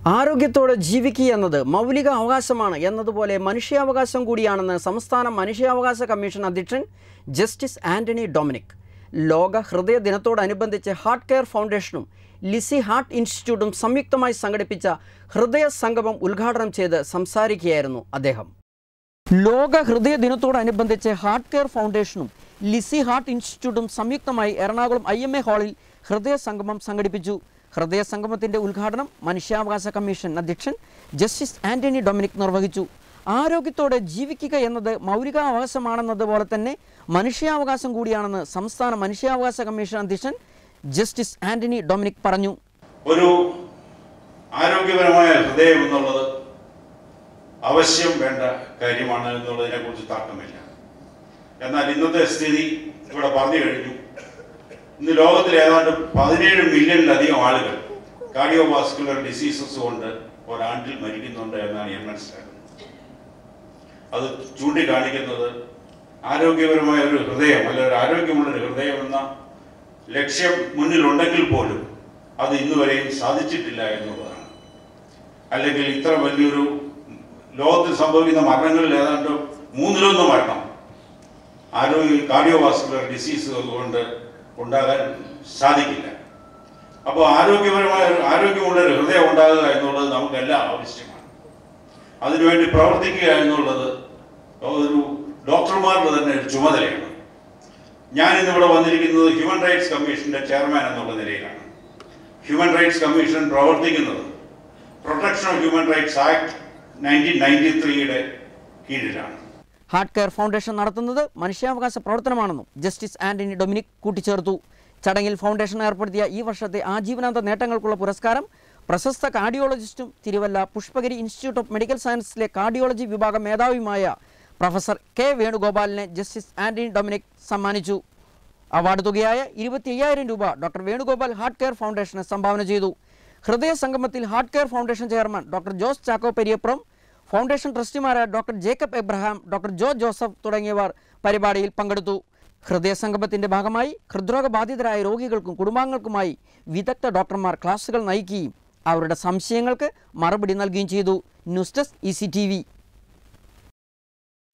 ആരോഗ്യത്തോടെ ജീവിക്കുക എന്നത് മൗലിക അവകാശമാണ് എന്നതുപോലെ മനുഷ്യാവകാശം കൂടിയാണെന്ന് സംസ്ഥാന മനുഷ്യാവകാശ കമ്മീഷൻ അധ്യക്ഷൻ ജസ്റ്റിസ് ആന്റണി ഡൊമിനിക് ലോക ഹൃദയ ദിനത്തോടനുബന്ധിച്ച് ഹാർട്ട് കെയർ ഫൗണ്ടേഷനും ലിസി ഹാർട്ട് ഇൻസ്റ്റിറ്റ്യൂട്ടും സംയുക്തമായി സംഘടിപ്പിച്ച ഹൃദയ സംഗമം ഉദ്ഘാടനം ചെയ്ത് സംസാരിക്കുകയായിരുന്നു അദ്ദേഹം ലോക ഹൃദയ ദിനത്തോടനുബന്ധിച്ച് ഹാർട്ട് കെയർ ഫൗണ്ടേഷനും ലിസി ഹാർട്ട് ഇൻസ്റ്റിറ്റ്യൂട്ടും സംയുക്തമായി എറണാകുളം ഐ എം എ ഹാളിൽ ഹൃദയ സംഗമം സംഘടിപ്പിച്ചു ഹൃദയ സംഗമത്തിന്റെ ഉദ്ഘാടനം മനുഷ്യാവകാശ കമ്മീഷൻ അധ്യക്ഷൻ ജസ്റ്റിസ് ആന്റണി ഡൊമിനിക് നിർവഹിച്ചു ആരോഗ്യത്തോടെ ജീവിക്കുക എന്നത് മൗലികാവകാശമാണെന്നതുപോലെ തന്നെ മനുഷ്യാവകാശം കൂടിയാണെന്ന് സംസ്ഥാന മനുഷ്യാവകാശ കമ്മീഷൻ അധ്യക്ഷൻ ജസ്റ്റിസ് ആന്റണി ഡൊമിനിക് പറഞ്ഞു ഒരു ആരോഗ്യപരമായ ഹൃദയം എന്നുള്ളത് അവശ്യം വേണ്ട കാര്യമാണ് എന്നുള്ളതിനെ കുറിച്ച് തർക്കമില്ല എന്നാൽ ഇന്നത്തെ സ്ഥിതി ഇവിടെ പറഞ്ഞു കഴിഞ്ഞു ഇന്ന് ലോകത്തിൽ ഏതാണ്ട് പതിനേഴ് മില്യണിലധികം ആളുകൾ കാർഡിയോവാസ്കുലർ ഡിസീസസ് കൊണ്ട് ഒരാണ്ടിൽ മരിക്കുന്നുണ്ട് എന്നാണ് ഞാൻ മനസ്സിലാക്കുന്നത് അത് ചൂണ്ടിക്കാണിക്കുന്നത് ആരോഗ്യപരമായ ഒരു ഹൃദയം അല്ല ഒരു ആരോഗ്യമുള്ള ഒരു ഹൃദയം എന്ന ലക്ഷ്യം മുന്നിലുണ്ടെങ്കിൽ പോലും അത് ഇന്നുവരെയും സാധിച്ചിട്ടില്ല എന്നുള്ളതാണ് അല്ലെങ്കിൽ ഇത്ര വലിയൊരു ലോകത്തിൽ സംഭവിക്കുന്ന മരണങ്ങളിൽ ഏതാണ്ട് മൂന്നിലൊന്ന് മരണം ആരോഗ്യ കാർഡിയോവാസ്കുലർ ഡിസീസുകൾ കൊണ്ട് ഉണ്ടാകാൻ സാധിക്കില്ല അപ്പോൾ ആരോഗ്യപരമായ ഒരു- ആരോഗ്യമുള്ള ഒരു ഹൃദയം ഉണ്ടാകുക എന്നുള്ളത് നമുക്കെല്ലാം ആവശ്യമാണ് അതിനുവേണ്ടി പ്രവർത്തിക്കുക എന്നുള്ളത് ഒരു ഡോക്ടർമാരുടെ തന്നെ ഒരു ചുമതലയാണ് ഞാൻ ഇന്നിവിടെ വന്നിരിക്കുന്നത് ഹ്യൂമൻ റൈറ്റ്സ് കമ്മീഷന്റെ ചെയർമാൻ എന്നുള്ള നിലയിലാണ് ഹ്യൂമൻ റൈറ്റ്സ് കമ്മീഷൻ പ്രവർത്തിക്കുന്നത് protection of human rights act nineteen ninety ത്രീയുടെ കീഴിലാണ് ഹാർട്ട് കെയർ ഫൗണ്ടേഷൻ നടത്തുന്നത് മനുഷ്യാവകാശ പ്രവർത്തനമാണെന്നും ജസ്റ്റിസ് ആന്റണി ഡൊമിനിക് കൂട്ടിച്ചേർത്തു ചടങ്ങിൽ ഫൗണ്ടേഷൻ ഏർപ്പെടുത്തിയ ഈ വർഷത്തെ ആജീവനാന്ത നേട്ടങ്ങൾക്കുള്ള പുരസ്കാരം പ്രശസ്ത കാർഡിയോളജിസ്റ്റും Thiruvalla Pushpagiri institute of medical സയൻസിലെ കാർഡിയോളജി വിഭാഗം മേധാവിയുമായ പ്രൊഫസർ കെ വേണുഗോപാലിനെ ജസ്റ്റിസ് ആന്റണി ഡൊമിനിക് സമ്മാനിച്ചു അവാർഡ് തുകയായ ഇരുപത്തി അയ്യായിരം രൂപ ഡോക്ടർ വേണുഗോപാൽ ഹാർട്ട് കെയർ ഫൗണ്ടേഷന് സംഭാവന ചെയ്തു ഹൃദയ സംഗമത്തിൽ heart care foundation chairman doctor Jose Chacko Periyappuram foundation ട്രസ്റ്റിമാരായ ഡോക്ടർ ജേക്കബ് എബ്രഹാം ഡോക്ടർ ജോ ജോസഫ് തുടങ്ങിയവർ പരിപാടിയിൽ പങ്കെടുത്തു ഹൃദയ സംഗമത്തിന്റെ ഭാഗമായി ഹൃദ്രോഗബാധിതരായ രോഗികൾക്കും കുടുംബാംഗങ്ങൾക്കുമായി വിദഗ്ധ ഡോക്ടർമാർ ക്ലാസുകൾ നയിക്കുകയും അവരുടെ സംശയങ്ങൾക്ക് മറുപടി നൽകുകയും ചെയ്തു news desk E C T V